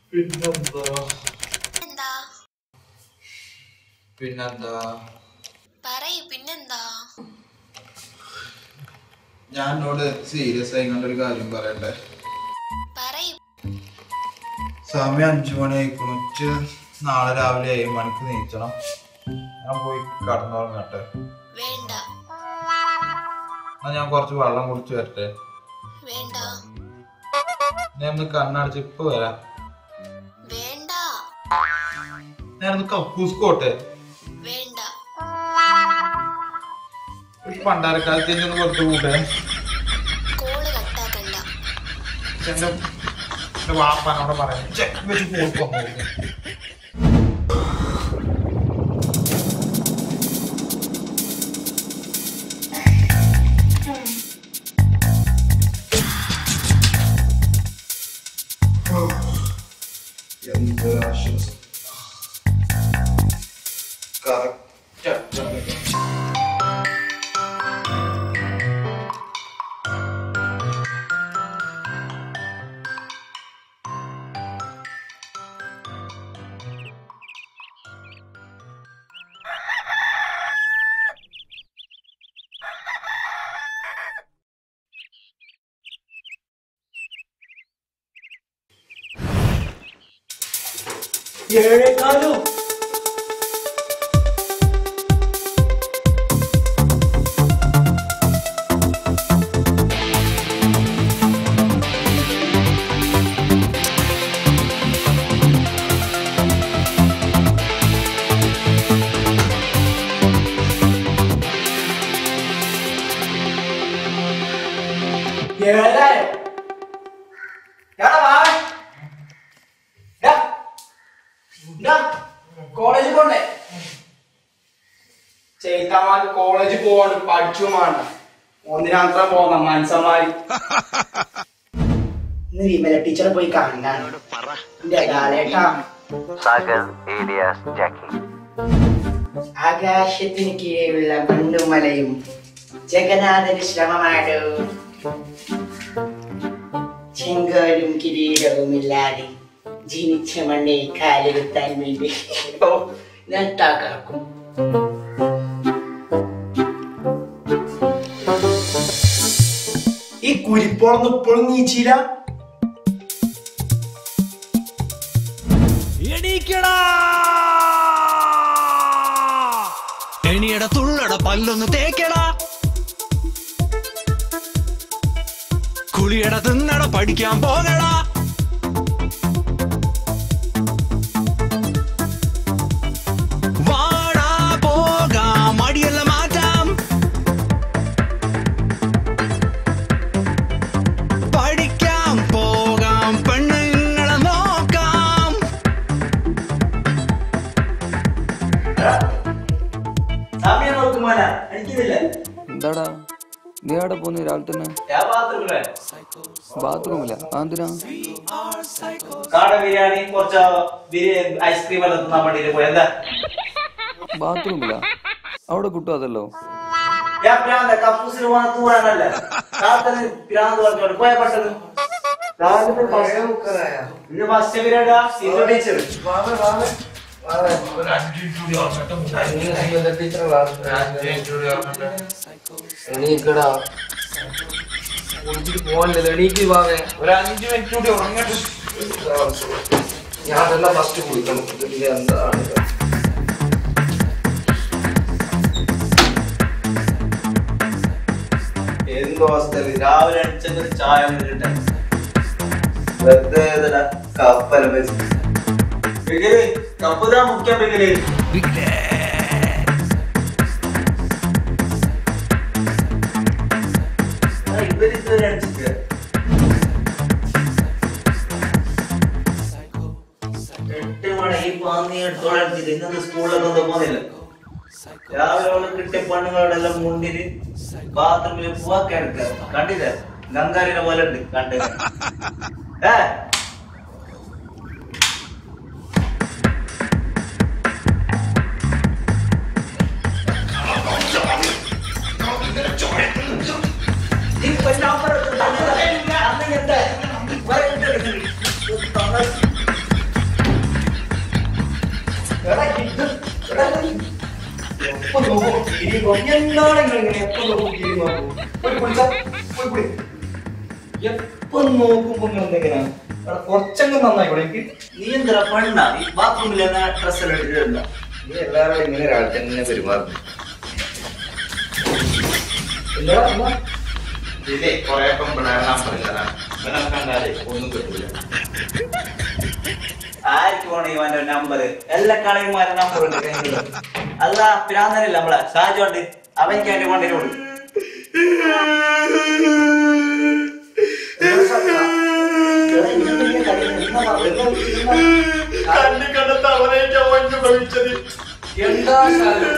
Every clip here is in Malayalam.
പിന്നെന്താ എന്താ പിന്നെന്താ പറയ് പിന്നെന്താ ഞാൻ എന്നോട് സീരിയസ് ആയി കണ്ടൊരു കാര്യം പറയട്ടെ പറയ് സമയം അഞ്ചു മണി ആയിക്കണു ഉച്ച നാളെ രാവിലെ ഏഴ് മണിക്ക് നീച്ചണം ഞാൻ പോയി കടന്നുറങ്ങട്ടെ വേണ്ട എന്നാ ഞാൻ കുറച്ച് വെള്ളം കുടിച്ചു വരട്ടെ വേണ്ട ഞാൻ ഒന്ന് കണ്ണടച്ച് ഇപ്പൊ വരാം വേണ്ട ഞാൻ ഒന്ന് കക്കൂസ്കോട്ടെ വേണ്ട ഒരു പണ്ടാരക്കാലത്ത് ഇനി ഒന്ന് പുറത്തു കൂട്ടെ കോള് കട്ടാക്കണ്ട എന്റെ എന്റെ വാപ്പാനോട് പറയാം ചെക്ക് വെച്ച് കൊടുക്കും എന്തൊരാശ്വാസം കറക്റ്റ് ഏഴേക്കാലോ ഏഴായോ എടാ വാവേ ഡാ. ഡാ. കോളേജിൽ പോണ്ടേ ചേത്തമാർക്ക് കോളേജിൽ പോവാണ്ട് പഠിച്ചു വേണ്ട ഒന്നിനാത്ര പോന്ന മനസ്സന്മാര് ഇന്ന് വിമല ടീച്ചറെ പോയി കാണാൻ എന്റെ ലാലേട്ടാ Sagar alias Jackie. ആകാശത്തിന് കീഴിലുള്ള മണ്ണും മലയും ജഗന്നാഥന് ശ്രമമാടോ ചെങ്കോലും കിരീടവും ഇല്ലാതെ ജനിച്ച മണ്ണിൽ കാലെടുത്താൻ വേണ്ടി ഓ നെട്ടാക്കാക്കും ഈ കുരിപ്പോളൊന്നും ഇപ്പോഴും നീച്ചില്ല എണീക്കടാ എണിയട തുള്ളട പല്ലൊന്ന് തേക്കടാ കുളിയട തിന്നട പഠിക്കാൻ പോകടാ വാടാ പോകാം മടിയെല്ലാം മാറ്റാം പഠിക്കാം പോകാം പെണ്ണുങ്ങളെ നോക്കാം സമയം നോക്കുമ്പോല എനിക്കിതില്ല എന്താടാ നീ അവിടെ പോന്നു രാവിലെ തന്നെ ഞാൻ ബാത്റൂമിലെ ബാത്റൂമില്ല എന്തിനാ കാട ബിരിയാണി കുറച്ച് ബിരിയാണി ഐസ്ക്രീം എല്ലാം തിന്നാൻ വേണ്ടിട്ട് പോയി എന്താ ബാത്റൂമില്ല അവിടെ കിട്ടും അതല്ലോ ഞാൻ പ്രാന്ത കപ്പൂസിന് പോണ തൂറാനല്ല രാത്രി പ്രാന്ത് പറഞ്ഞോട് പോയ പെട്ടെന്ന് ഇന്ന് ഫസ്റ്റ് ബിരിയാണി ഇന്ന് ടീച്ചർ എണീക്കടാ കുളിച്ചിട്ട് പോകണ്ടല്ലോ എണീക്ക് വാവേ ഒരു അഞ്ചു മിനിറ്റ് കൂടി ഉറങ്ങട്ടെ ഞാൻ അതെല്ലാം ഫസ്റ്റ് കുളിക്കണം ഇതില് എന്താണ് ഇത്? എന്തോ അവസ്ഥ രാവിലെ അടിച്ചൊരു ചായ കിട്ടെ വെറുതെ ഏതെടാ കപ്പല ബിഗിലി കപ്പുതാ മുഖ്യം ബിഗിലി ഇവരിതുവരെ അടിച്ചിട്ട് എട്ട് മണി ഈ പാന്നി എടുത്തോളം എടുത്തിട്ട് ഇന്നത്തെ സ്കൂളിലൊക്കെ ഒന്നും പോകുന്നില്ല രാവിലെ അവള് കിട്ടിയ പെണ്ണുങ്ങളോടെല്ലാം മുണ്ടിന് ബാത്റൂമിൽ പോവാ കിടക്ക കണ്ടില്ലേ ഗംഗാരിനെ പോലെ ഉണ്ട് കണ്ടത് ഏ ഇപ്പൊ നമ്പർ അന്ന് എന്താ പറയുന്നത് എപ്പോ നോക്കുമ്പോ കിരി നോക്കും. എന്താണ് നിങ്ങൾ ഇങ്ങനെ എപ്പോ നോക്കുമ്പോ കിരി നോക്കും? പോയി കുളിച്ചാ, പോയി കുളി. എപ്പോ നോക്കുമ്പോ നിങ്ങൾ എന്തെങ്ങനെയാ എടാ, കുറച്ചങ്ങ് നന്നായിക്കോളെ എനിക്ക് നീ എന്താ പെണ്ണ ഈ ബാത്റൂമിൽ ഡ്രസ് എല്ലാം ഇട്ടിട്ടുണ്ടോ നീ എല്ലാവരും ഇങ്ങനെ ഒരാൾ തന്നെ പെരുമാറുന്നു എന്താ എന്താ ഇതിലെ കുറെ പെമ്പിളാണ് നമ്പറില്ലതാണ് ഇവനെ കണ്ടാലേ ഒന്നും കിട്ടൂല ആർക്കും ഇവന്റെ നമ്പർ എല്ലാ കളിയന്മാരുടെ നമ്പർ അല്ല പിരാന്തനല്ല നമ്മളെ ഷാജു ഉണ്ട് അവൻക്ക് അവന്റെ കൊണ്ടിരുള്ളൂ കണ്ണി കണ്ട തവണയ്ക്ക് അവൻ ഭവിച്ചത് എന്താ ശാലു?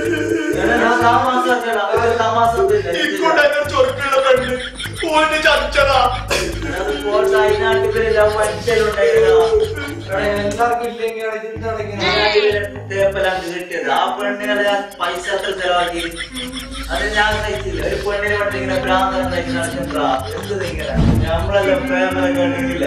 ഇക്കൊണ്ടൊക്കെ ചൊറുക്കുള്ള പെണ്ണ് ഓന് ചതിച്ചതാ എടാ, എല്ലാവർക്കും ഇല്ലെങ്കിൽ എടാ, ഇതെന്താണ് ഇങ്ങനെ? കിട്ടിയത് ആ പെണ്ണിനെ ഞാൻ പൈസ എത്ര ചെലവാക്കി അത് ഞാൻ കഴിച്ചില്ല ഒരു പെണ്ണിനെ പറ്റിങ്ങനെ ഭ്രാന്തനം കഴിച്ച് നടക്കുമ്പോഴാ എന്ത് നിങ്ങളെ നമ്മളെല്ലാം പ്രേമം കണ്ടിട്ടില്ല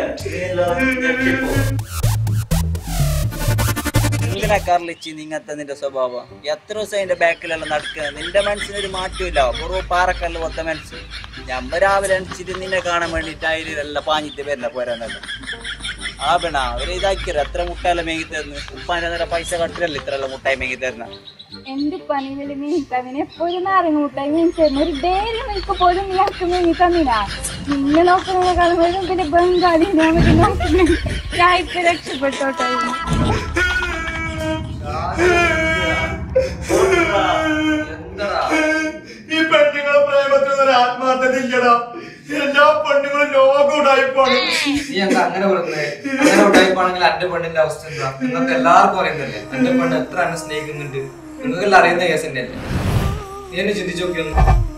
എന്തിനാ കർലിച്ച് നിങ്ങത്തെ നിന്റെ സ്വഭാവം എത്ര ദിവസം അതിന്റെ ബാക്കിലെല്ലാം നടക്കുന്നത് നിന്റെ മനസ്സിനൊരു മാറ്റമില്ല വെറു പാറക്കല്ല് പോത്ത മനസ്സ് ഞമ്മ രാവിലെ എണിച്ചിട്ട് നിന്നെ കാണാൻ വേണ്ടിട്ട് അതിലെല്ലാം പാഞ്ഞിട്ട് വരുന്ന പോരാന്നല്ല ആ പെണ അവര് ഇതാക്കിയത് എത്ര മുട്ടയെല്ലാം മേങ്ങി തരുന്നു ഉപ്പാന്റെ നേരെ പൈസ കട്ടിലല്ല ഇത്രയെല്ലാം മുട്ടായി മേങ്ങി തരുന്ന എന്ത് പണികള് മീനിക്കാൻ എപ്പോഴും നാരങ്ങ മുട്ടായി മീനിച്ചായിരുന്നു ഒരു ഡെയിലി മിൽക്ക് പോലും നീ ആർക്ക് മീനി തന്നിനാ നിന്നെ നോക്കുന്നതിനേക്കാളും വരും പിന്നെ ബംഗാളി ഞാൻ നോക്കുന്നത് ഞാൻ ഇപ്പൊ രക്ഷപ്പെട്ടോട്ടായിരുന്നു എന്താടാ? ഈ പെണ്ണുങ്ങളെ പ്രേമത്തിന് ഒരു ആത്മാർത്ഥത ഇല്ലടാ എല്ലാ പെണ്ണുങ്ങളും ലോകം ഉടായിപ്പാണ് നീ എന്താ അങ്ങനെ പറയുന്നത് അങ്ങനെ ഉണ്ടായിപ്പാണെങ്കിൽ എന്റെ പെണ്ണിന്റെ അവസ്ഥ എന്താ നിങ്ങൾക്ക് എല്ലാവർക്കും അറിയുന്നല്ലേ എന്റെ പെണ്ണ് എത്ര എന്നെ സ്നേഹിക്കുന്നുണ്ട് നിങ്ങൾക്കെല്ലാം അറിയുന്ന കേസ് തന്നെയല്ലേ നീ എന്നെ ചിന്തിച്ചു നോക്കിയൊന്നു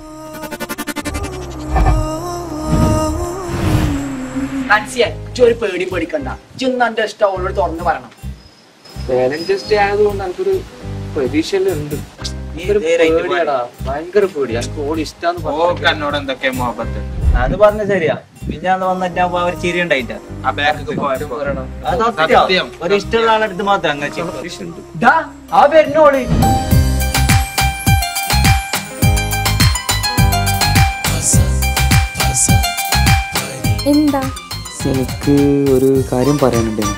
മനസ്സിയായി ഒരു പേടി പേടിക്കണ്ട ചെന്നെ ഇഷ്ടം അവളോട് തുറന്ന് പറയണം ബാലൻസ് ആയതുകൊണ്ട് എനിക്കൊരു പ്രതീക്ഷയുണ്ട് നീ ഒരു ധൈര്യമായിട്ട് പേടിയാടാ ഭയങ്കര പേടി എനിക്ക് ഓടി ഇഷ്ടാന്ന് പറഞ്ഞു എന്നോട് എന്തൊക്കെ മുഹബത്ത് അത് പറഞ്ഞ ശരിയാ പിന്നെ അന്ന് വന്നിട്ട് അവർ ചിരി ഉണ്ടായിട്ടാ ആ ബാക്കൊക്കെ പോയപ്പോ അത് സത്യം ഒരു ഇഷ്ടമുള്ള ആളെടുത്ത് മാത്രം അങ്ങനെ ചെയ്യും. ഡാ ആ വരുന്നോള് എന്താ എനിക്ക് ഒരു കാര്യം പറയാനുണ്ട്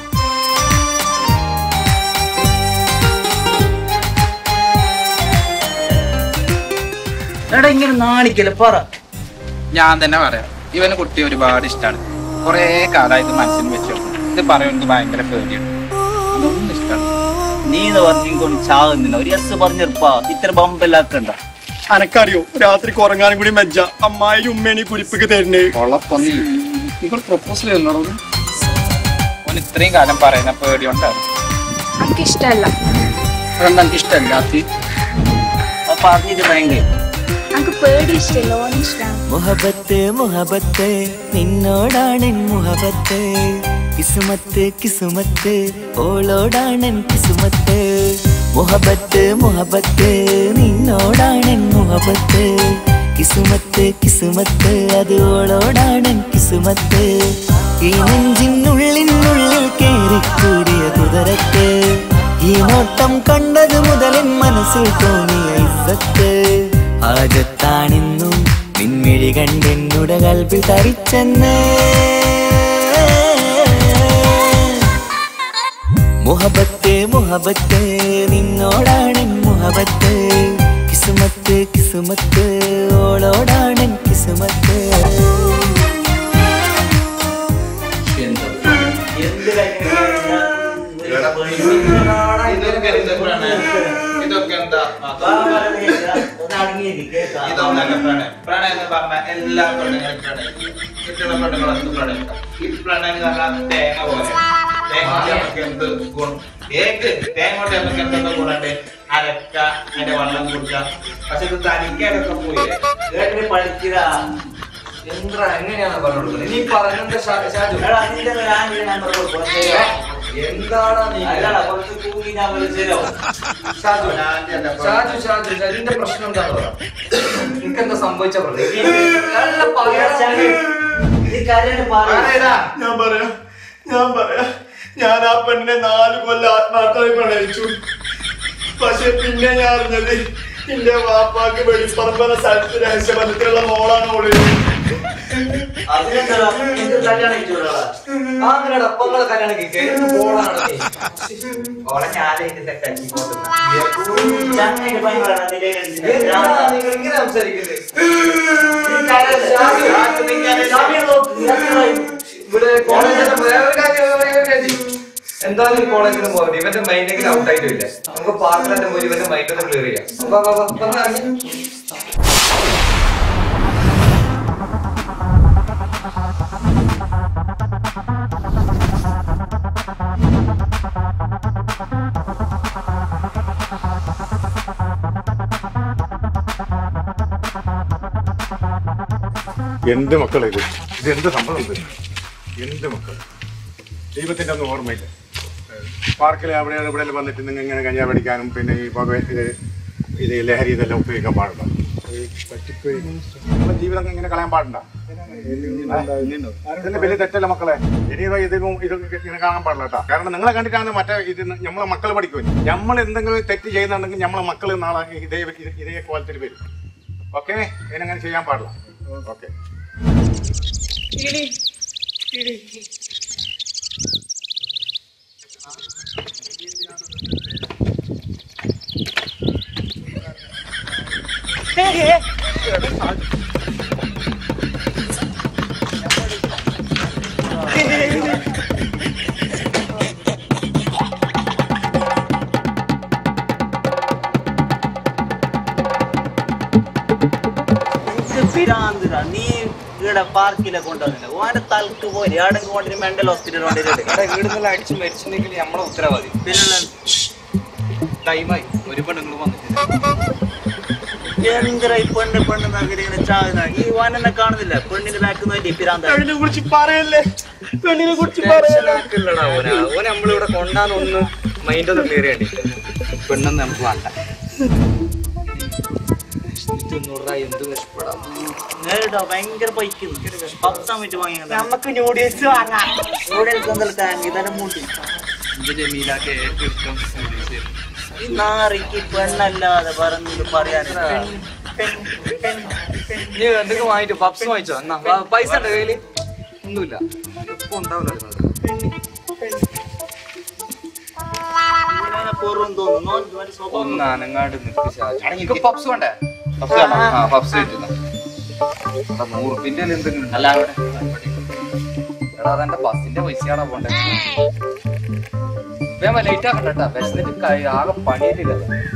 എടാ ഇങ്ങനെ നാണിക്കല്ലേ പറ ഞാൻ തന്നെ പറയാം ഇവന് കുട്ടി ഒരുപാട് ഇഷ്ടമാണ് കുറെ കാലമായിട്ട് മനസ്സിൽ വെച്ചു ഇത് പറയാൻ എനിക്ക് ഭയങ്കര പേടിയാണ് അതൊന്നും ഇഷ്ടമാണ് നീ എന്ന് പറഞ്ഞു ചാകുന്നില്ല ഒരു എസ് പറഞ്ഞിരുപ്പാ ഇത്ര ബമ്പല്ലാക്കണ്ട അനക്കറിയോ രാത്രി ഉറങ്ങാനും കൂടി മെജ്ജ അമ്മായി ഉമ്മേനി കുരിപ്പിക്ക് തരുന്നേ കൊള്ളപ്പൊന്നി നിങ്ങൾ പ്രപ്പോസൽ ചെയ്യുന്നോളൂ ഓൻ ഇത്രയും കാലം പറയുന്ന പേടിയോണ്ടാണ് എനിക്ക് ഇഷ്ടമല്ല അതെന്താ എനിക്ക് ഇഷ്ടമല്ലാത്ത അപ്പൊ പറഞ്ഞിട്ട് ഭയങ്കര എനിക്ക് പേടി ഇഷ്ടമല്ല ഓൻ ഇഷ്ടമാണ് മുഹബത്ത് മുഹബത്ത് നിന്നോടാണ് മുഹബത്ത് കിസുമത്ത് കിസുമത്ത് ഓളോടാണ് കിസുമത്ത് മുഹബത്ത് മുഹബത്ത് നിന്നോടാണ് മുഹബത്ത് കിസുമത്ത് കിസുമത്ത് അത് ഓളോടാണ് കിസുമത്ത് ഈ നെഞ്ചിനുള്ളിനുള്ളിൽ കേറിക്കൂടിയ കുതിരത്ത് ഈ നോട്ടം കണ്ടത് മുതലിൻ മനസ്സിൽ തോന്നിയ ഇസ്സത്ത് ആജത്താണെന്നും നിൻമിഴി കണ്ടെന്നുടെ കൽപ്പിൽ തരിച്ചെന്ന് മുഹബത്ത് മുഹബത്ത് നിന്നോടാണ് മുഹബത്ത് കിസുമത്ത് കിസുമത്ത് ഓളോടാണ് കിസുമത്ത് എന്ത് ഇതൊക്കെ എന്താ പ്രണയം? ഇതൊക്കെ എന്താ ഇതൊന്നല്ല പ്രണയം പ്രണയം എന്ന് പറഞ്ഞാൽ എല്ലാ പെണ്ണുങ്ങളും പ്രണയിക്കും കിട്ടുന്ന പെണ്ണുങ്ങളൊന്നും പ്രണയിക്കാം ഈ പ്രണയം എന്ന് പറഞ്ഞാൽ തേങ്ങ പോലെ തേങ്ങ കൊണ്ട് നമുക്ക് എന്ത് ഗുണം ഏക്ക് തേങ്ങ കൊണ്ട് നമുക്ക് എന്തൊക്കെ ഗുണമുണ്ട് അരക്ക അതിന്റെ വെള്ളം കുടിക്കാം പക്ഷെ ഇത് തനിക്കൊക്കെ പോയില്ലേ പഠിക്കുക എന്താ എങ്ങനെയാണ് പറഞ്ഞു കൊടുക്കുന്നത് നീ പറഞ്ഞെന്താ ഷാ- ഷാജു എടാ നിന്റെ ഒരു നമ്പർ കൊടുക്കും എന്താടാ നീ അല്ലടാ കുറച്ച് കൂടി ഞാൻ വിളിച്ചോ ഷാജു ഷാജു ഷാജു ഷാജുവിന്റെ പ്രശ്നം എന്താന്ന് പറ നിനക്കെന്താ സംഭവിച്ച പറഞ്ഞു നീ കാര്യം പറ ഞാൻ പറയാം ഞാൻ പറയാം ഞാൻ ആ പെണ്ണിനെ നാല് കൊല്ലം ആത്മാർത്ഥമായി പ്രണയിച്ചു പക്ഷെ പിന്നെ ഞാൻ അറിഞ്ഞത് എന്റെ വാപ്പാക്ക് വെളിപ്പറമ്പന സ്ഥലത്ത് രഹസ്യബന്ധത്തിലുള്ള മോളാണ് ഓള് അതിനെന്താ നിനക്ക് കല്യാണം കഴിച്ചുവിടാ അങ്ങനെടാ അപ്പൊ നിങ്ങളെ കല്യാണം കഴിക്കാൻ പോളാണ് ഓളെ ഞാനായിട്ട് സെറ്റാക്കി ചങ്ങയുടെ പയ്യനാണ് നിന്റെ എന്താ നിങ്ങൾ ഇങ്ങനെ സംസാരിക്കുന്നത് ഇവിടെ കോളേജിൽ വേറൊരു കാര്യം വേറൊരു കാര്യം. എന്തായാലും ഈ കോളേജിലും പോകട്ടെ ഇവന്റെ മൈൻഡെങ്കിലും ഔട്ട് ആയിട്ടില്ല നമുക്ക് പാർക്കിലെ പോയി ഇവന്റെ മൈൻഡ് ഒന്ന് ക്ലിയർ ചെയ്യാം വാ, വാ, വാ, വന്ന് ഇറങ്ങി. എന്ത് മക്കളെ ഇത് ഇത് എന്ത് സംഭവം ഇത് എന്ത് മക്കൾ ദൈവത്തിന്റെ ഒന്നും ഓർമ്മയില്ല പാർക്കിൽ അവിടെ ഇവിടെ വന്നിട്ട് നിങ്ങൾ ഇങ്ങനെ കഞ്ഞാ പഠിക്കാനും പിന്നെ ഈ പുക ഇത് ഇത് ലഹരി ഇതെല്ലാം ഉപയോഗിക്കാൻ പാടില്ല ഈ പറ്റിപ്പ് നമ്മുടെ ജീവിതം ഇങ്ങനെ കളയാൻ പാടില്ല ഇതിന്റെ വലിയ തെറ്റല്ല മക്കളെ ഇനി ഇതിനും ഇത് ഇങ്ങനെ കാണാൻ പാടില്ല കേട്ടോ കാരണം നിങ്ങളെ കണ്ടിട്ടാണ് മറ്റേ ഇത് നമ്മളെ മക്കൾ പഠിക്കും നമ്മൾ എന്തെങ്കിലും തെറ്റ് ചെയ്യുന്നുണ്ടെങ്കിൽ നമ്മളെ മക്കൾ നാളെ ഇതേ ഇതേ കോലത്തിൽ വരും ഓക്കെ ഇതിനങ്ങനെ ചെയ്യാൻ പാടില്ല ഓക്കെ പിരാന്തിരാ നീ ഇവിടെ പാർക്കിലെ കൊണ്ടുവന്നില്ല ഓന്റെ തലക്ക് പോയി എവിടെങ്കിലും കൊണ്ടിട്ട് മെന്റൽ ഹോസ്പിറ്റൽ കൊണ്ടിട്ട് ഇവിടെ വീടുന്നെല്ലാം അടിച്ച് മരിച്ചിട്ടുണ്ടെങ്കിൽ നമ്മളെ ഉത്തരവാദി പിന്നെ ടൈമായി ഒരു പെണ്ണുങ്ങൾ വന്നിട്ടുണ്ട് എന്തിനാ ഈ പെണ്ണ് പെണ്ണ് നഗരി ഇങ്ങനെ ചാകുന്ന ഈ വാനെന്നെ കാണുന്നില്ല പെണ്ണിന്റെ ബാക്ക് നോക്കി പിരാന്ത പെണ്ണിനെ കുറിച്ച് പറയല്ലേ പെണ്ണിനെ കുറിച്ച് ടെൻഷനാക്കില്ലടാ ഓനെ ഓനെ നമ്മളിവിടെ കൊണ്ടാന്ന് മൈൻഡ് ഒന്ന് ക്ലിയർ ചെയ്യണ്ടില്ല പെണ്ണൊന്നും നമുക്ക് വേണ്ട തൊണ്ണൂറ് എന്ത് കഷ്ടപ്പെടാം നേരിട്ടോ ഭയങ്കര പൈക്കുന്നു പത്താം മിനിറ്റ് വാങ്ങിയത് നമുക്ക് നൂഡിൽസ് വാങ്ങാം നൂഡിൽസ് എന്തെല്ലാം ഇതെന്നെ മൂട്ടി എന്റെ ജമീലാക്ക് ഏറ്റവും ഇഷ്ടം noodles ആയിരുന്നു. ഈ നാറിക്ക് പെണ്ണല്ലാതെ പറഞ്ഞിട്ട് പറയാൻ നീ എന്തൊക്കെ വാങ്ങിട്ട് പപ്സ് വാങ്ങിച്ചോ എന്നാ വാ, പൈസ ഉണ്ടോ കയ്യില് ഒന്നുമില്ല ഇപ്പൊ ഉണ്ടാവില്ല പൊറും തോന്നുന്നു ഓന്റെ സ്വഭാവം ഒന്ന് അനങ്ങാണ്ട് നിൽക്ക് എനിക്ക് പപ്സ് വേണ്ടേ പപ്സ് വേണോ? ആ പപ്സ് കഴിച്ചു നൂറുപ്പിന്റെ എന്തെങ്കിലും അല്ല അവിടെ എടാ അതെന്റെ ബസിന്റെ പൈസയാണോ പോണ്ടേ വേമ ലേറ്റ് ആക്കണ്ട കേട്ടാ വിശന്നിട്ട് കഴി- ആകെ പണിയില്ല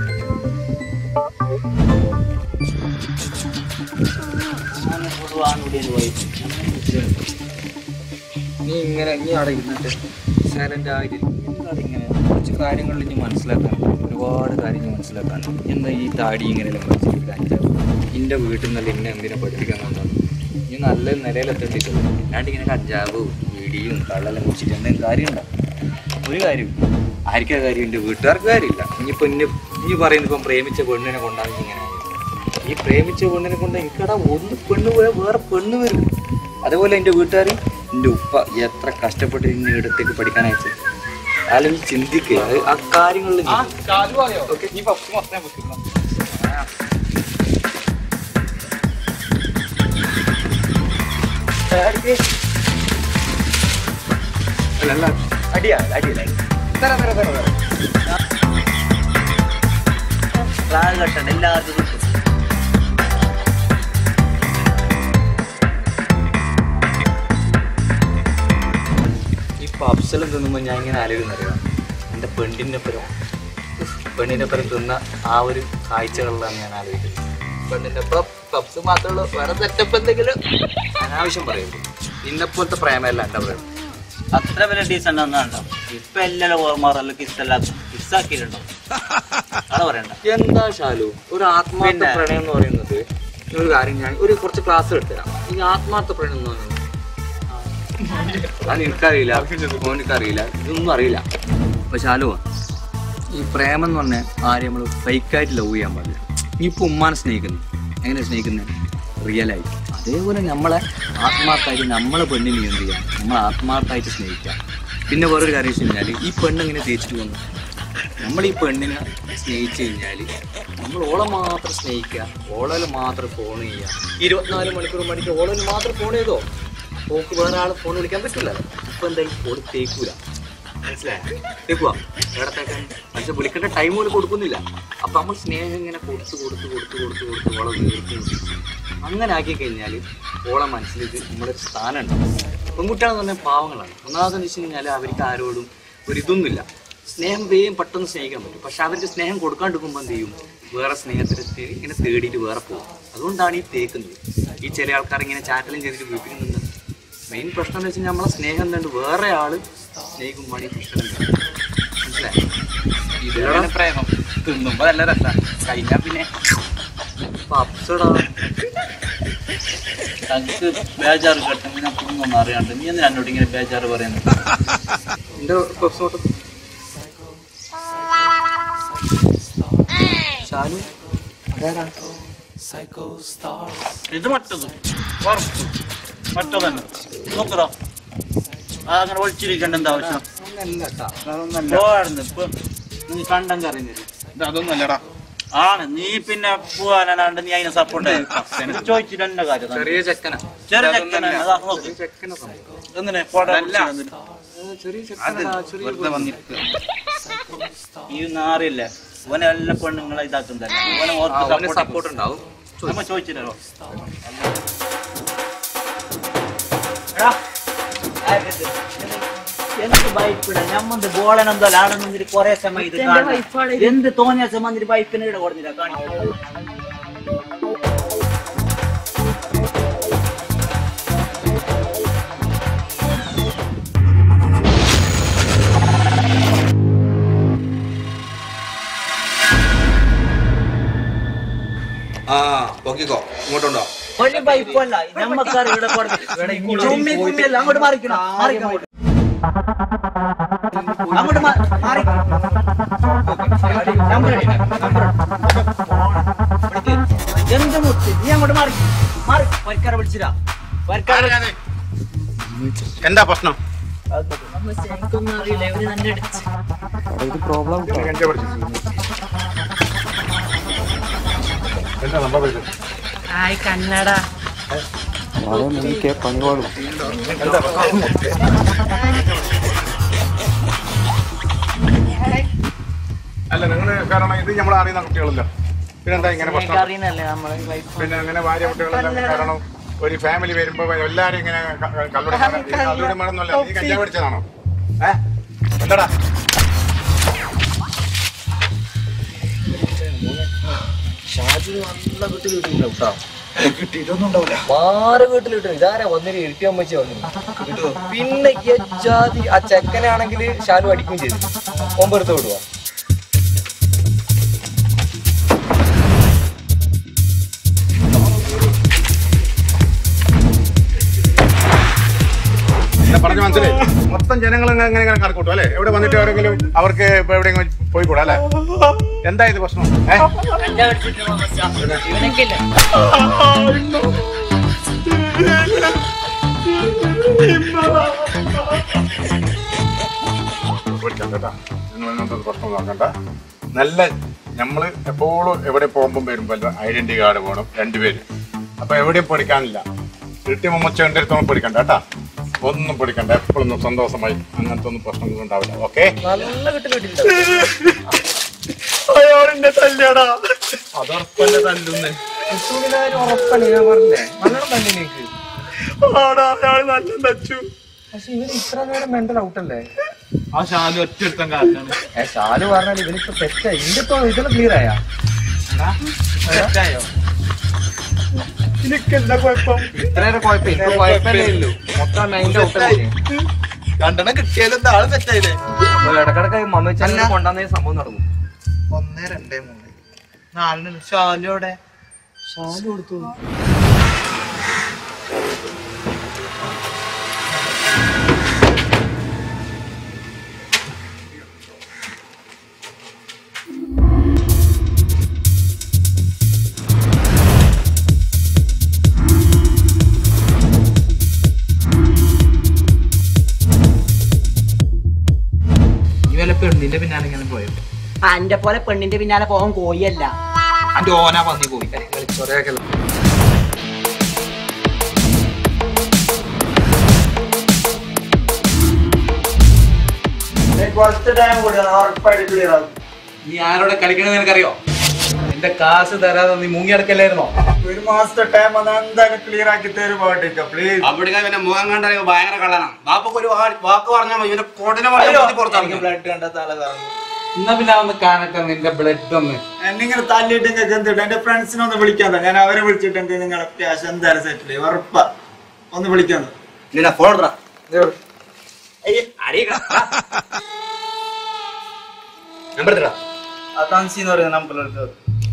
നീ ഇങ്ങനെ നീ അവിടെ ഇരുന്നിട്ട് സൈലന്റ് ആയിട്ട് ഇങ്ങനെ കുറച്ച് കാര്യങ്ങളിൽ ഇനി മനസ്സിലാക്കാൻ ഒരുപാട് കാര്യങ്ങൾ മനസ്സിലാക്കാൻ എന്താ ഈ താടി ഇങ്ങനെയെല്ലാം പഠിച്ചിട്ട് അഞ്ചാവ് നിന്റെ വീട്ടിൽ നിന്നല്ല ഇന്നെ എന്തിനാ പഠിപ്പിക്കാൻ കൊണ്ടാണ് നീ നല്ല നിലയിലെത്തേണ്ടിട്ടുള്ളൂ അല്ലാണ്ട് ഇങ്ങനെ കഞ്ചാവ് വീടിയും കള്ളെല്ലാം കുടിച്ചിട്ട് എന്തെങ്കിലും കാര്യമുണ്ടോ ഒരു കാര്യമില്ല ആർക്കാ കാര്യം എൻ്റെ വീട്ടുകാർക്ക് കാര്യമില്ല ഇനിയിപ്പോൾ ഇന്നെ നീ പറയുന്നത് ഇപ്പം പ്രേമിച്ച പെണ്ണിനെ കൊണ്ടാണ് ഇങ്ങനെ ആയത്. ഈ പ്രേമിച്ച പെണ്ണിനെ കൊണ്ട് എനിക്കടാ ഒന്ന് പെണ്ണ് പോയാൽ വേറെ പെണ്ണ് വരും അതേപോലെ എൻ്റെ വീട്ടുകാർ എൻ്റെ ഉപ്പ എത്ര കഷ്ടപ്പെട്ട് ഇന്ന ഇടത്തേക്ക് പഠിക്കാനായിട്ട് അല്ലെങ്കിൽ ചിന്തിക്കുക അത് ആ കാര്യങ്ങളിൽ ഓക്കെ നീ പപ്സ് മൊത്തം വെക്കുന്ന അല്ല അടിയാ അടിയല്ല തരാം തരാം തരാം തരാം പ്രായം കെട്ടണ്ട എല്ലാവർക്കും കിട്ടും ഈ പപ്സെല്ലാം തിന്നുമ്പോൾ ഞാൻ ഇങ്ങനെ ആലോചിക്കുന്നറിയാം എൻ്റെ പെണ്ണിൻ്റെ പരം പെണ്ണിൻ്റെ പരം തിന്ന ആ ഒരു കാഴ്ചകളിലാണ് ഞാൻ ആലോചിക്കുന്നത് പെണ്ണിൻ്റെ ഒപ്പം പപ്സ് മാത്രമേ ഉള്ളൂ വേറെ സെറ്റപ്പ് എന്തെങ്കിലും അനാവശ്യം പറയരുത് ഇന്നെപ്പോലത്തെ പ്രേമല്ല എൻ്റെ പറയുന്നത് അത്ര വലിയ ഡീസന്റ് ഒന്നാണ്ടോ ഇപ്പൊ എല്ലാരും ഓർമ്മറല്ലോ കിസ്സെല്ലാം കിസ്സാക്കിയിട്ടുണ്ടോ അത് പറയണ്ട എന്താ ഷാലു ഒരു ആത്മാർത്ഥ പിന്നെ? പ്രണയം എന്ന് പറയുന്നത് ഒരു കാര്യം ഞാൻ ഒരു കുറച്ച് ക്ലാസ് എടുത്തരാം ഈ ആത്മാർത്ഥ പ്രണയം എന്ന് പറയുന്നത് അത് എനിക്കറിയില്ല എനിക്കറിയില്ല ഇതൊന്നും അറിയില്ല അപ്പൊ ഷാലു ഈ പ്രേമം എന്ന് പറഞ്ഞാൽ ആരും നമ്മൾ ഫേക്കായിട്ട് ലവ് ചെയ്യാൻ പാടില്ല നീ ഇപ്പൊ ഉമ്മാനെ സ്നേഹിക്കുന്നു എങ്ങനെ സ്നേഹിക്കുന്നത് റിയലായി അതേപോലെ നമ്മളെ ആത്മാർത്ഥമായിട്ട് നമ്മളെ പെണ്ണിനെ എന്ത് ചെയ്യാം നമ്മൾ ആത്മാർത്ഥമായിട്ട് സ്നേഹിക്കാം പിന്നെ വേറൊരു കാര്യം വെച്ച് കഴിഞ്ഞാൽ ഈ പെണ്ണെങ്ങനെ തേച്ചിട്ട് വന്നു നമ്മൾ ഈ പെണ്ണിനെ സ്നേഹിച്ചു കഴിഞ്ഞാൽ നമ്മൾ ഓളെ മാത്രം സ്നേഹിക്കുക ഓളയിൽ മാത്രം ഫോൺ ചെയ്യുക ഇരുപത്തിനാല് മണിക്കൂർ മണിക്ക് ഓളയിൽ മാത്രം ഫോൺ ചെയ്തോ ഓക്ക് വേറെ ആൾ ഫോൺ വിളിക്കാൻ പറ്റില്ല ഇപ്പൊ എന്തായാലും ഓള് തേക്കൂല മനസ്സിലായോ തേക്കുവാ എവിടത്തേക്കാൻ പക്ഷെ വിളിക്കേണ്ട ടൈം പോലും കൊടുക്കുന്നില്ല അപ്പൊ നമ്മൾ സ്നേഹം ഇങ്ങനെ കൊടുത്ത് കൊടുത്ത് കൊടുത്ത് കൊടുത്ത് കൊടുത്ത് ഓളെ വീർത്ത് അങ്ങനെ ആക്കി കഴിഞ്ഞാൽ ഓളെ മനസ്സിൽ ഇത് നമ്മുടെ ഒരു സ്ഥാനമുണ്ട് പെൺകുട്ടികളെന്ന് പറഞ്ഞാൽ പാവങ്ങളാണ് ഒന്നാമതെന്ന് വെച്ച് കഴിഞ്ഞാൽ അവർക്ക് ആരോടും ഒരു ഇതൊന്നുമില്ല സ്നേഹം വേഗം പെട്ടെന്ന് സ്നേഹിക്കാൻ പറ്റും പക്ഷെ അവർക്ക് സ്നേഹം കൊടുക്കാണ്ടിരിക്കുമ്പോൾ എന്ത് ചെയ്യും വേറെ സ്നേഹത്തിന് തേ- ഇങ്ങനെ തേടിയിട്ട് വേറെ പോകും അതുകൊണ്ടാണ് ഈ തേക്കുന്നത് ഈ ചില ആൾക്കാർ ഇങ്ങനെ ചാറ്റലും ചെയ്തിട്ട് വീട്ടിൽ മെയിൻ പ്രശ്നം എന്ന് വെച്ചാൽ നമ്മളെ സ്നേഹം എന്തുണ്ട് വേറെ ആള് സ്നേഹിക്കുമ്പോൾ ഈ പ്രശ്നം ഉണ്ടാവും. മനസ്സിലായോ ഇതാണ് പ്രേമം തിന്നുമ്പോ നല്ല രസാ കഴിഞ്ഞാ പിന്നെ അപ്പൊ അപ്സടാ തനിക്ക് ബേജാറ് കേട്ടെങ്കിൽ ഞാൻ കുടുംബം അറിയാണ്ട് നീ എന്തിനാ എന്നോട് ഇങ്ങനെ ബേജാറ് പറയുന്നത് എന്റെ പ്രശ്നോട്ട് ഷാനു അതാരാ ഇത് മറ്റത് വറുത്തു മറ്റതന്നെ നോക്കറോ ആ അങ്ങനെ ഒളിച്ചിരിക്കേണ്ട എന്താ ആവശ്യം അങ്ങനല്ല കേട്ടാ പോവാടുന്നു ഇപ്പൊ നീ കണ്ടെങ്കിൽ അറിയുന്നില്ല അതൊന്നും അല്ലടാ ആണ് നീ പിന്നെ പോവാനാണ്ട് നീ അതിനെ സപ്പോർട്ട് ചോദിച്ചിട്ട് എന്റെ കാര്യം തന്നെ. ചെറിയ ചെക്കനാ ചെറിയ ചെക്കനാ അതാ നോക്ക് ചെറിയ ചെക്കനെ സംഭവം എങ്ങനെ പോടാ അല്ല. ചെറിയ അത് ചെക്കനാ ചെറിയ വെറുതെ വന്നിരിക്കുക ഈ നാറില്ലേ ഓനെ എല്ലാ പെണ്ണുങ്ങളെ ഇതാക്കുന്നതല്ല ഓനെ ഓർക്ക് സപ്പോർട്ട് സപ്പോർട്ട് ഉണ്ടാവും നമ്മ ചോദിച്ചില്ലല്ലോ എടാ, ആര്ക്കിത്? എന്ത് ബൈപ്പിട ഞമ്മന്ത് ബോളനെന്തോ ആടെ നിന്നിട്ട് കൊറേ സമയം ഇത് കാണുന്നു എന്ത് തോന്നിയ സമയം വന്നിട്ട് ബൈപ്പിന് ഇവിടെ കൊടുത്തില്ല കാണിക്കും ആ പൊക്കിക്കോ ഇങ്ങോട്ടുണ്ടോ ഒരു ബൈപ്പല്ല ഞമ്മക്കാർ ഇവിടെ കൊടുത്തില്ല ചുമ്മി കുമ്മിയല്ല അങ്ങോട്ട് മാറിക്കണം മാറിക്കണം അങ്ങോട്ട് മാ- മാറി നമ്പർ അടി. പിടിക്ക്. എന്ത് മുത്ത് നീ അങ്ങോട്ട് മാറി മാറി പരിക്കാരെ പിടിച്ചിരാ പരിക്കാരെ എന്താ പ്രശ്നം എനിക്കൊന്നും അറിയില്ല ഇവര് തന്നെ അടിച്ചു ഇത് പ്രോബ്ലം എന്റെ പഠിച്ചു എന്താ സംഭവം ഇത്? ആയി കന്നഡ എനിക്ക് പണിപാടും എന്താ പ്രശ്നം അല്ല നിങ്ങള് കാരണം ഇത് നമ്മൾ അറിയുന്ന കുട്ടികളല്ല പിന്നെന്താ ഇങ്ങനെ പ്രശ്നം അറിയുന്നല്ലേ നമ്മളെ വൈഫ് പിന്നെ അങ്ങനെ ഭാര്യ കുട്ടികളെല്ലാം കാരണം ഒരു ഫാമിലി വരുമ്പോ എല്ലാരും ഇങ്ങനെ ക- ക- കള്ളുടി മണം- ഈ കള്ളുടി മണമെന്നല്ല നീ കഞ്ചാവ് പഠിച്ചതാണോ ഏ എന്താടാ ഷാജി നല്ല വീട്ടിൽ കിട്ടിയില്ല കേട്ടോ കിട്ടിയിട്ടൊന്നും ഉണ്ടാവില്ല മാറ് വീട്ടിൽ കിട്ടും ഇതാരാ വന്നിട്ട് ഇരിക്കാൻ വെച്ച് വന്നു പിന്നെ യജാതി ആ ചെക്കനാണെങ്കിൽ ഷാലു അടിക്കുകയും ചെയ്തു ഒമ്പെടുത്ത് വിടുക ഞാൻ പറഞ്ഞ മനസ്സിലായി മൊത്തം ജനങ്ങൾ എങ്ങനെ എങ്ങനെ കണക്കൂട്ടും അല്ലെ എവിടെ വന്നിട്ട് എവിടെയെങ്കിലും അവർക്ക് ഇപ്പൊ എവിടെയെങ്കിലും പോയി കൂടാ അല്ലെ എന്താ ഇത് പ്രശ്നം ഏ ഇവനൊക്കെയില്ല പേടിക്കണ്ട കേട്ടാ നിങ്ങൾ അങ്ങനത്തെ ഒരു പ്രശ്നം നോക്കണ്ട നല്ല നമ്മൾ എപ്പോഴും എവിടെ പോകുമ്പോൾ വരുമ്പോൾ ഐഡന്റി കാർഡ് വേണം രണ്ടുപേരും അപ്പൊ എവിടെയും പഠിക്കാനില്ല വീട്ടിൽ മമ്മച്ച അടുത്തോളം പഠിക്കണ്ട കേട്ടാ ഒന്നും പഠിക്കണ്ട എപ്പോഴൊന്നും സന്തോഷമായി അങ്ങനത്തെ ഒന്നും പ്രശ്നങ്ങളൊന്നും ഉണ്ടാവില്ല ഓക്കെ നല്ല വീട്ടിൽ കിട്ടിയില്ല അതുറപ്പല്ല തല്ലുന്നേ ഉറപ്പല്ലേ ഞാൻ പറഞ്ഞേ നല്ലോണം തന്നെ എനിക്ക് പക്ഷെ ഇവന് ഇത്ര നേരം മെന്റൽ ഔട്ടല്ലേ ആ ശാലു ഒറ്റ കാറ്റാണ് ഏ ഷാലു പറഞ്ഞാൽ ഇവനിപ്പോ തെറ്റായി ഇതിപ്പോ ഇതിന് ക്ലിയർ ആയാ തെറ്റായോ എനിക്കെന്താ കുഴപ്പം ഇത്രയേറെ കുഴപ്പം ഇപ്പൊ കുഴപ്പമല്ലേ ഉള്ളൂ മൊത്തം മൈൻഡ് ഔട്ടല്ലേ രണ്ടെണ്ണം കിട്ടിയാലും ആള് തെറ്റായില്ലേ അപ്പൊ ഇടക്കിടക്ക് മമ്മച്ചാലിനെ കൊണ്ടുവന്ന സംഭവം നടന്നു ഒന്ന് രണ്ട് മൂന്ന് നാലിന് ശാലോടെ ഷാലു കൊടുത്തു ഈ വല്ല പെണ്ണിന്റെ പിന്നാലെ ഇങ്ങനെ പോയോ അന്റെ പോലെ പെണ്ണിന്റെ പിന്നാലെ പോകാൻ കോയല്ല അന്റെ ഓന പന്നി പോയി കളിച്ചൊരേക്കല്ല കുറച്ച് ടൈം കൊടുക്കണം ഉറപ്പായിട്ട് ക്ലിയർ ആകും നീ ആരോടെ കളിക്കണമെന്ന് നിനക്കറിയോ എന്റെ കാശ് തരാതെ നീ മുങ്ങി അടക്കല്ലായിരുന്നോ ഒരു മാസത്തെ ടൈം അത് എന്തായാലും ക്ലിയർ ആക്കി തരും പാട്ടിക്ക പ്ലീസ് അവിടെ പിന്നെ മുഖം കണ്ട ഭയങ്കര കള്ളനാണ് ബാപ്പൊക്കെ ഒരു വാ- വാക്ക് പറഞ്ഞാൽ മതി ഇവന്റെ കോട്ടിനെ പുറത്താണ് ബ്ലഡ് കണ്ട തല കറങ്ങും എന്നാ പിന്നെ ഒന്ന് കാണട്ടെ നിന്റെ ബ്ലഡ് ഒന്ന് എന്നിങ്ങനെ തല്ലിട്ട് നിങ്ങൾക്ക് എന്തിട്ട് എന്റെ ഫ്രണ്ട്സിനെ ഒന്ന് വിളിക്കാൻ ഞാൻ അവരെ വിളിച്ചിട്ട് എന്ത് നിങ്ങളെ ക്യാഷ് എന്തായാലും സെറ്റിൽ ചെയ്യും ഉറപ്പാ ഒന്ന് വിളിക്കാൻ ഫോൺ നമ്പർ തരാ ആ തൻസി എന്ന് പറയുന്ന നമ്പർ എടുത്തത്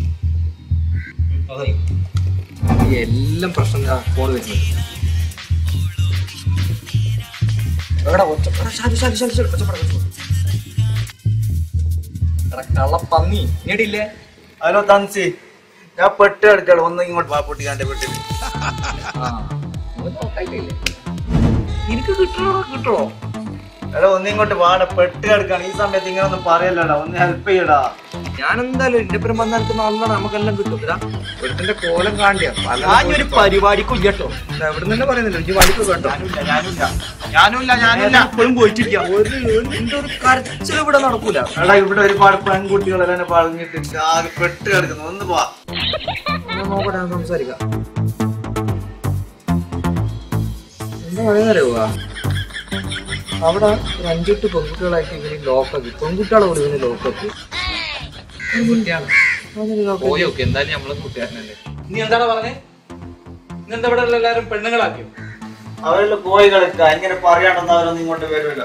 ഈ എല്ലാം പ്രശ്നം ഫോൺ വരുന്നത് എവിടെ ഒച്ച- എടാ, ശാലു, ശാലു, ശാലു, ശാലു, ഒച്ചപ്പാട്, ഒച്ചപ്പാട്. എടാ, കള്ളപ്പന്നി നേടിയില്ലേ ഹലോ തൻസി ഞാൻ പെട്ട് എടുക്കണം ഒന്ന് ഇങ്ങോട്ട് വാ പൊട്ടിക്കാന്റെ പെട്ടിൽ എനിക്ക് കിട്ടണോ കിട്ടണോ എടാ ഒന്ന് ഇങ്ങോട്ട് വാട പെട്ട് എടുക്കണം ഈ സമയത്ത് ഇങ്ങനെ ഒന്നും പറയല്ലടാ ഒന്ന് ഹെൽപ്പ് ചെയ്യടാ ഞാൻ എന്തായാലും എന്റെ പേരും വന്നാൽ നല്ലതാണ് നമുക്കെല്ലാം കിട്ടും ഇതാ ഒരുത്തിന്റെ കോലം കാണ്ടിയാ ഞാനൊരു പരിപാടിക്കും കേട്ടോ എവിടെ തന്നെ പറയുന്നില്ല ഇജ്ജ് വലിക്ക് കേട്ടോ ഞാനില്ല ഞാനുമില്ല ഞാനില്ല ഇപ്പോഴും പോയിട്ടില്ല ഒരു എന്റെ ഒരു കരച്ചിൽ ഇവിടെ നടക്കൂല എടാ ഇവിടെ ഒരുപാട് പെൺകുട്ടികളെല്ലാം എന്നെ പറഞ്ഞിട്ട് ആകെ പെട്ട് കിടക്കുന്നു ഒന്ന് വാ ഞാൻ നോക്കട്ടെ ഞാൻ സംസാരിക്കാം എന്താ പറയുന്നറിയുക അവിടെ ഒരു അഞ്ചെട്ട് പെൺകുട്ടികളായിട്ട് ഇവന് ലോക്കാക്കി പെൺകുട്ടികളെ കൂടി ഇവന് ലോക്കാക്കി പെൺകുട്ടിയാണ് പോയോക്കെ എന്തായാലും നമ്മളെ കുട്ടിയാണല്ലേ നീ എന്താണ് പറഞ്ഞേ നീ എന്താ ഇവിടെ ഉള്ള എല്ലാരും പെണ്ണുങ്ങളാക്കിയോ അവരെല്ലാം പോയി കളിക്ക ഇങ്ങനെ പറയാണ്ടെന്ന് അവരൊന്നും ഇങ്ങോട്ട് വരില്ല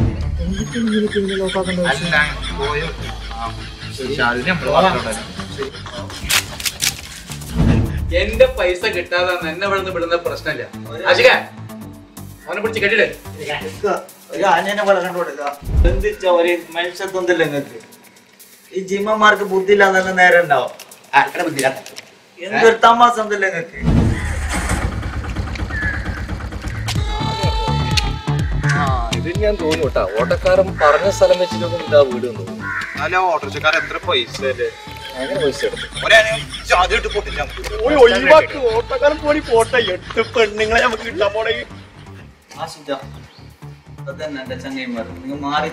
അല്ല പോയോ ശരി അതിന് നമ്മള് പറഞ്ഞോട്ടെ എന്റെ പൈസ കിട്ടാതെ എന്നെ ഇവിടെ നിന്ന് വിടുന്ന പ്രശ്നമില്ല അശിക അവനെ പിടിച്ച് കെട്ടിടേ ഒരു ആനേനെ പോലെ കണ്ടുകൊടുക്ക ബന്ധിച്ച ഒരു മനുഷ്യത്വത്തില്ല നിങ്ങക്ക് ഈ ജിമ്മന്മാർക്ക് ബുദ്ധി ഇല്ലാതെ നേരം ഉണ്ടാവും എന്തൊരു തമാസ ഒന്നില്ല നിങ്ങക്ക് ഇത് ഞാൻ തോന്നുന്നു കേട്ടാ ഓട്ടക്കാരൻ പറഞ്ഞ സ്ഥലം വെച്ചിട്ടൊന്നും ഇതാ വീട് എന്ന് തോന്നുന്നു അല്ല ഓട്ടോറിക്ഷക്കാരൻ എത്ര പൈസ അല്ലേ അങ്ങനെ പൈസ എടുത്തു ആദ്യമായിട്ട് പൊട്ടിച്ചാൽ ഒഴിവാക്ക് ഓട്ടക്കാലം പോടി പോട്ടെ എട്ട് പെണ്ണുങ്ങളെ നമുക്ക് കിട്ടാൻ പോണേ ആശിച്ച അതന്നെ എന്റെ ചങ്ങൈമാർ നിങ്ങൾ മാറി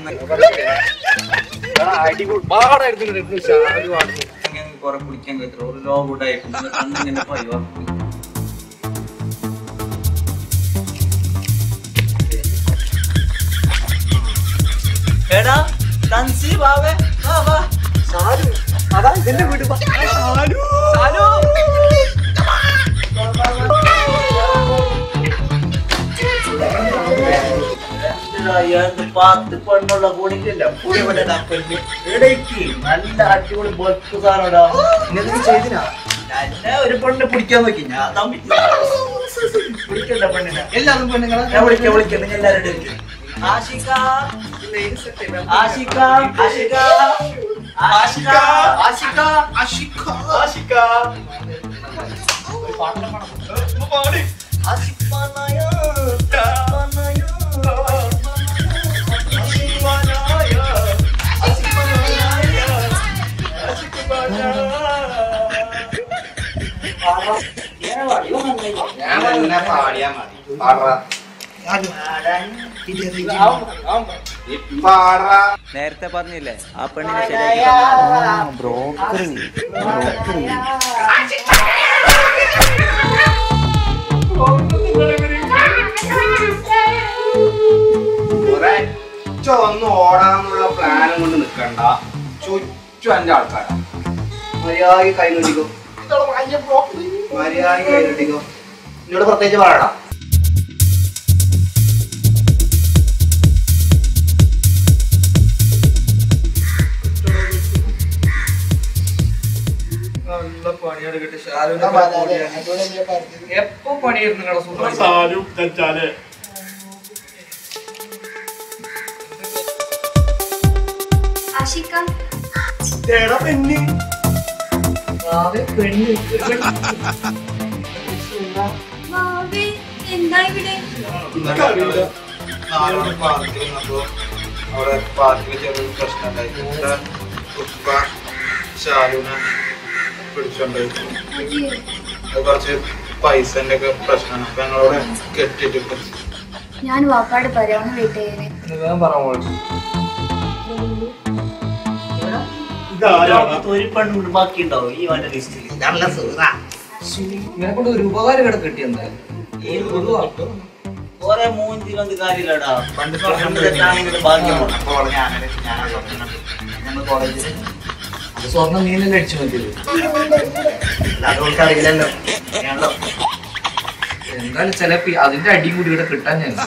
കുറെ കുടിക്കാൻ കഴിയത്തില്ല ഒരു ലോ കൂട്ടായിട്ട് കണ്ണിങ്ങനെ പറയുക എടാ തൻസി വാവേ വാ വാ സാലു അതാ ഇതിന്റെ വീട് പോ. സാലു സാലു എന്തിനാ ഏത് പത്ത് പെണ്ണുള്ള കൂടിയിട്ടില്ല കൂടി ഇവിടെ പെണ്ണ് ഇടയ്ക്ക് നല്ല അടിപൊളി ബൾക്ക് സാധനടാ ചെയ്തിനാ എന്നെ ഒരു പെണ്ണ് പിടിക്കാൻ നോക്കി ഞാൻ തമ്മി പിടിക്കണ്ട പെണ്ണിനെ എല്ലാവരും പെണ്ണുങ്ങളെ ഞാൻ വിളിക്കാം വിളിക്കാം നിങ്ങൾ എല്ലാവരും എടുക്ക്. ആഷിക ആഷിക ആഷിക ആഷിക ആശിക്ക ആഷിക ആഷിക ആഷിഖാനായ, ആഷിഖാനായ, ആഷിഖാനായ, ആഷിഖാനായ, ആഷിഖാനായ. ഞാൻ തന്നെ പാടിയാ മതി പാടാ പാടാ നേരത്തെ പറഞ്ഞില്ലേ ആ പെണ്ണിനെ ബ്രോക്കർ ഒരൊറ്റ ഒന്ന് ഓടാന്നുള്ള പ്ലാനും കൊണ്ട് നിക്കണ്ട ചുറ്റും എന്റെ ആൾക്കാരാ മര്യാദ കൈ നീട്ടിക്കോ മര്യാദ കൈ നീട്ടിക്കോ എന്നോട് പ്രത്യേകിച്ച് പറയടാ നല്ല പണിയെടുക്കട്ടെ ഷാരൂഖിനെ കൂടിയാണ്. എപ്പോ പണിയായിരുന്നു നിങ്ങളുടെ സുഖം ആഷിക മാവേ എന്താ ഇവിടെ നാലോളം പാർക്കിൽ നിന്നപ്പോ അവിടെ പാർക്കിൽ ചെറിയൊരു പ്രശ്നം ഉണ്ടായി ഇവിടെ ഉപ്പ ശാലുവിനെ പിടിച്ചോണ്ട് അത് കുറച്ച് പൈസന്റെ ഒക്കെ പ്രശ്നമാണ് അപ്പൊ ഞങ്ങളോട് കെട്ടിട്ട് ഞാൻ വാപ്പാട് പറയാൻ വെയിറ്റ് ചെയ്യണേ ഞാൻ പറഞ്ഞു ഒരു പെണ്ണുണ്ട് ബാക്കിയുണ്ടാവും ഈ വന്റെ ലിസ്റ്റിൽ നല്ല സുഖ ഇങ്ങനെ കൊണ്ട് ഒരു ഉപകാരം ഇവിടെ കിട്ടിയെന്തായാലും കൊറേ മൂഞ്ചിലൊന്നും കാര്യമില്ലടാ പണ്ട് പണ്ട് തെറ്റാണെങ്കിലും ഭാഗ്യമാണ് ഞങ്ങൾ കോളേജിൽ അത് സ്വർണ്ണം നീലല്ലേ അടിച്ചു മതിയത് അതുകൊണ്ട് അറിയില്ലല്ലോ ഞങ്ങളോ എന്തായാലും ചിലപ്പോ ഈ അതിന്റെ അടിയും കൂടി ഇവിടെ കിട്ടാൻ ചാൻസ്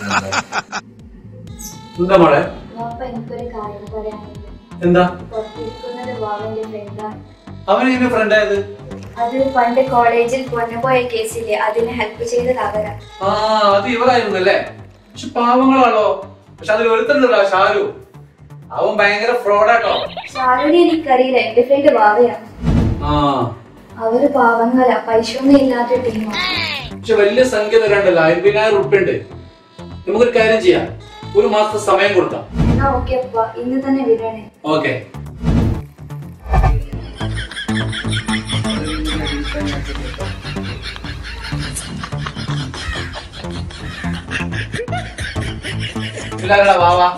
എന്താ മോളെ വാപ്പ എനിക്കൊരു കാര്യം പറയാനുണ്ട് എന്താ പുറത്തിരിക്കുന്നത് വാവന്റെ ഫ്രണ്ടാണ് അവൻ എങ്ങനെ ഫ്രണ്ട് ആയത് അത് പണ്ട് കോളേജിൽ പൊന്നുപോയ കേസില്ലേ അതിന് ഹെൽപ്പ് ചെയ്തത് അവരാ ആ അത് ഇവരായിരുന്നു അല്ലേ പക്ഷെ പാവങ്ങളാണോ പക്ഷെ അതിൽ ഒരുത്തണ്ടല്ലോ ഷാരു അവൻ ഭയങ്കര ഫ്രോഡാട്ടോ ഷാരുവിനെ എനിക്കറിയില്ല എന്റെ ഫ്രണ്ട് വാവയാണ് ആ അവര് പാവങ്ങള പൈസ ഒന്നും ഇല്ലാത്ത ടീമാണ് പക്ഷെ വലിയ സംഖ്യ തരാണ്ടല്ലോ അൻപതിനായിരം ഉറുപ്പ ഉണ്ട് നമുക്കൊരു കാര്യം ചെയ്യാം ഒരു മാസത്തെ സമയം കൊടുക്കാം എന്നാ ഓക്കെ അപ്പ ഇന്ന് തന്നെ വിടണേ ഓക്കെ വാവാ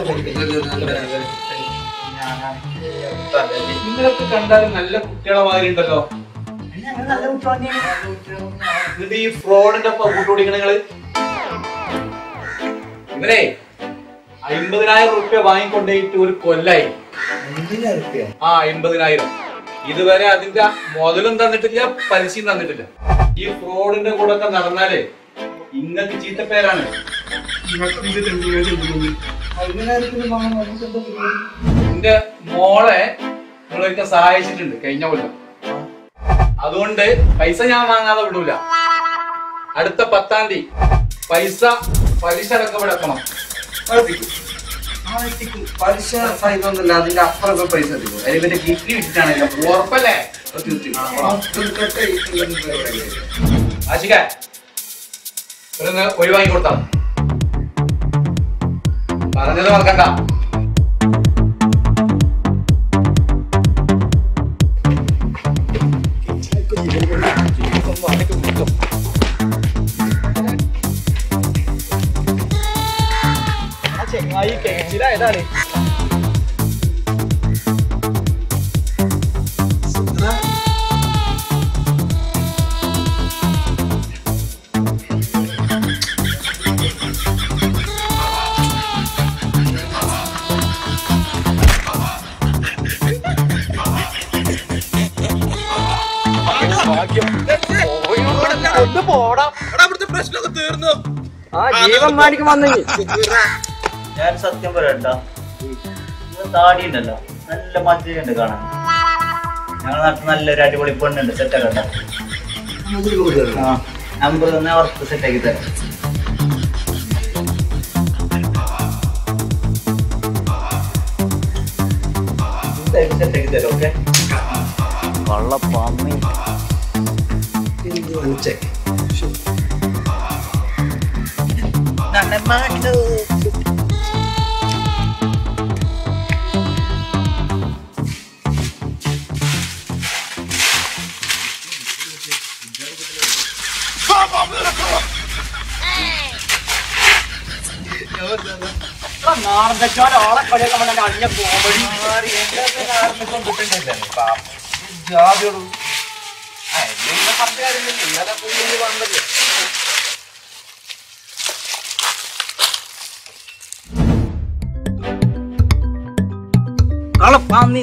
നിങ്ങളൊക്കെ കണ്ടാലും നല്ല കുട്ടികളെ മാതിരി ഉണ്ടല്ലോ എന്നിട്ട് ഈ ഫ്രോഡിന്റെ ഒപ്പം കൂട്ടുപിടിക്കണ നിങ്ങള് ഇവരെ അമ്പതിനായിരം റുപ്യ വാങ്ങിക്കൊണ്ടേയിട്ട് ഒരു കൊല്ലായി ആ അമ്പതിനായിരം ഇതുവരെ അതിന്റെ മുതലും തന്നിട്ടില്ല പലിശയും തന്നിട്ടില്ല ഈ ഫ്രോഡിന്റെ കൂടെ ഒക്കെ നടന്നാലേ ഇങ്ങക്ക് ചീത്തപ്പേരാണ് എന്റെ മോളെ നിങ്ങളൊക്കെ സഹായിച്ചിട്ടുണ്ട് കഴിഞ്ഞ കൊല്ലം അതുകൊണ്ട് പൈസ ഞാൻ വാങ്ങാതെ വിടൂല അടുത്ത പത്താം തീയതി പൈസ പലിശ അടക്കം ഇവിടെ എത്തണം പലിശ സഹിതമൊന്നുമില്ല അതിന്റെ അപ്പുറമൊക്കെ പൈസ എത്തിക്കും അതിന് പിന്നെ കിഡ്നി വിറ്റിട്ടാണല്ലോ ഉറപ്പല്ലേ ആശിക ഇവിടുന്ന് ഒഴിവാക്കി കൊടുത്താ പറഞ്ഞത് മറക്കണ്ട ചെങ്ങായി കേച്ചിലായതാണ് ഒന്ന് പോടാ അവിടുത്തെ പ്രശ്നമൊക്കെ തീർന്നു ആ ജീവൻ മാനിക്ക് വന്നു ഞാൻ സത്യം പറയട്ടാ താടി ഉണ്ടല്ലോ നല്ല മജ്ജയുണ്ട് കാണാൻ ഞങ്ങളുടെ നാട്ടിൽ നല്ലൊരു അടിപൊളി പെണ്ണുണ്ട് സെറ്റ് ആക്കണ്ട ആ നമ്പർ തന്നെ അവർക്ക് സെറ്റ് ആക്കി തരാം സെറ്റ് ആക്കി തരാം ഓക്കെ കള്ളപ്പാമ്മി നാർന്നച്ചോൻ ആളെ കളിയൊക്കെ വന്നെ അടിഞ്ഞ കോമഡി കളപ്പാന്നി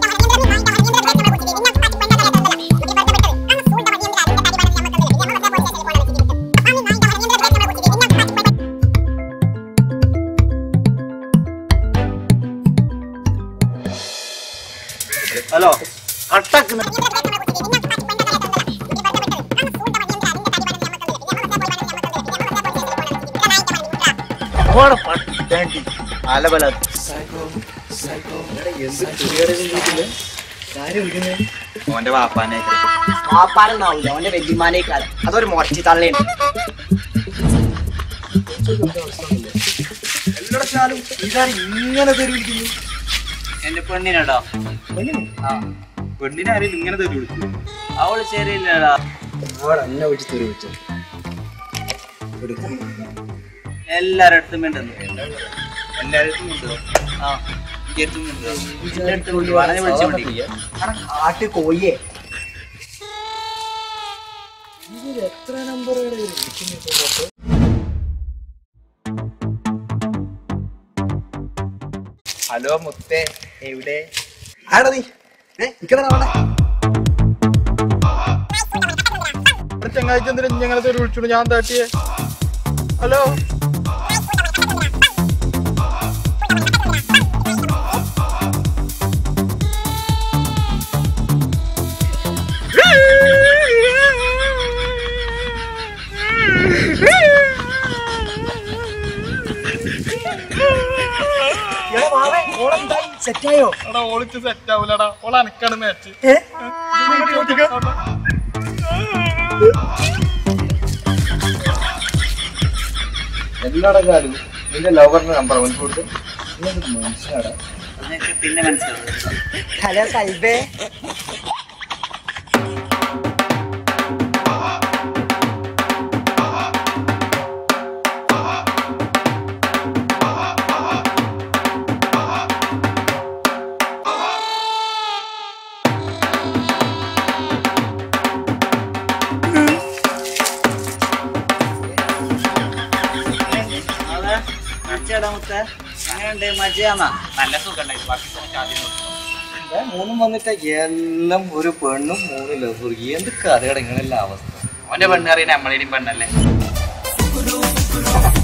ഹലോ കട്ടാക്കുന്ന അലബല ഓന്റെ വാപ്പാനെ പാപ്പാനെന്നാവില്ല അവന്റെ വെല്ലിമാനേക്കാലം അതൊരു മുറച്ചി തള്ളേണ് ഇങ്ങനെ തരുവിക്കുന്നു എന്റെ പെണ്ണിനടാ ആ പെണ്ണിനെ ആരെങ്കിലും ഇങ്ങനെ തെറി വിളിച്ചു അവള് ശരിയില്ലടാ അവൾ എന്നെ വിളിച്ച് തെറി വിളിച്ചു എല്ലാരുടെ അടുത്തും മിണ്ടുന്നു എല്ലാവർക്കും ഉണ്ടോ ആ ഇന്റെ അടുത്തും മിണ്ടുന്നു എന്റെ അടുത്ത് കൊണ്ട് വളരെ വിളിച്ചോണ്ടി കാട്ട് കോയെ എത്ര നമ്പറുകൾ ഹലോ മുത്തേ എവിടെ ആടാ നീ ഏ നിക്കണ അവിടെ ചങ്ങാഴ്ച എന്തിനും ഞങ്ങളെ വിളിച്ചോളൂ ഞാൻ താട്ടിയേ ഹലോ സെറ്റായോ എടാ ഓളിച്ച് സെറ്റ് ആവൂലടാ ഓള അനക്കാണ് മാച്ച് എല്ലാടെ കാര്യം നിന്റെ ലവറിന്റെ നമ്പർ അവൻ കൊടുത്ത് മനസ്സിലാടാ നിനക്ക് പിന്നെ മനസ്സിലാവും ഹലോ കൽബേ അതെ മച്ചേടാ മുത്ത അങ്ങനെയുണ്ട് മജയാന്നാ നല്ല സുഖം ബാക്കി സമയത്ത് ആദ്യം നോക്കാം. മൂന്നും വന്നിട്ട് എല്ലാം ഒരു പെണ്ണും മൂന്ന് ലവർ എന്ത് കഥയുടെ ഇങ്ങനെയുള്ള അവസ്ഥ അവന്റെ പെണ്ണറിയ നമ്മളേലും പെണ്ണല്ലേ